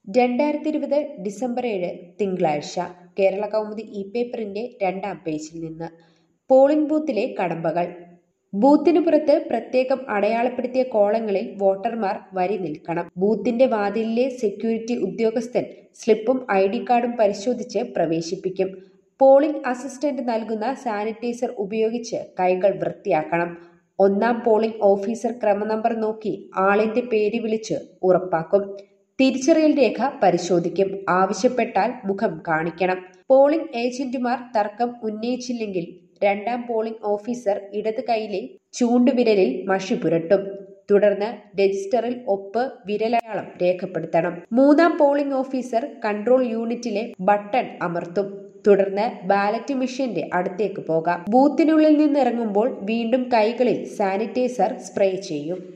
രണ്ടായിരത്തി ഇരുപത് ഡിസംബർ ഏഴ് തിങ്കളാഴ്ച കേരള കൗമുദി ഇ പേപ്പറിന്റെ രണ്ടാം പേജിൽ നിന്ന് പോളിംഗ് ബൂത്തിലെ കടമ്പകൾ ബൂത്തിനു പുറത്ത് പ്രത്യേകം അടയാളപ്പെടുത്തിയ കോളങ്ങളിൽ വോട്ടർമാർ വരി നിൽക്കണം ബൂത്തിന്റെ വാതിലിലെ സെക്യൂരിറ്റി ഉദ്യോഗസ്ഥൻ സ്ലിപ്പും ഐ ഡി കാർഡും പരിശോധിച്ച് പ്രവേശിപ്പിക്കും പോളിംഗ് അസിസ്റ്റന്റ് നൽകുന്ന സാനിറ്റൈസർ ഉപയോഗിച്ച് കൈകൾ വൃത്തിയാക്കണം ഒന്നാം പോളിംഗ് ഓഫീസർ ക്രമനമ്പർ നോക്കി ആളിന്റെ പേര് വിളിച്ച് ഉറപ്പാക്കും തിരിച്ചറിയൽ രേഖ പരിശോധിക്കും ആവശ്യപ്പെട്ടാൽ മുഖം കാണിക്കണം പോളിംഗ് ഏജന്റുമാർ തർക്കം ഉന്നയിച്ചില്ലെങ്കിൽ രണ്ടാം പോളിംഗ് ഓഫീസർ ഇടത് കൈയിലെ ചൂണ്ടുവിരലിൽ മഷി പുരട്ടും തുടർന്ന് രജിസ്റ്ററിൽ ഒപ്പ് വിരലടയാളം രേഖപ്പെടുത്തണം മൂന്നാം പോളിംഗ് ഓഫീസർ കൺട്രോൾ യൂണിറ്റിലെ ബട്ടൺ അമർത്തും തുടർന്ന് ബാലറ്റ് മെഷീന്റെ അടുത്തേക്ക് പോകാം ബൂത്തിനുള്ളിൽ നിന്നിറങ്ങുമ്പോൾ വീണ്ടും കൈകളിൽ സാനിറ്റൈസർ സ്പ്രേ ചെയ്യും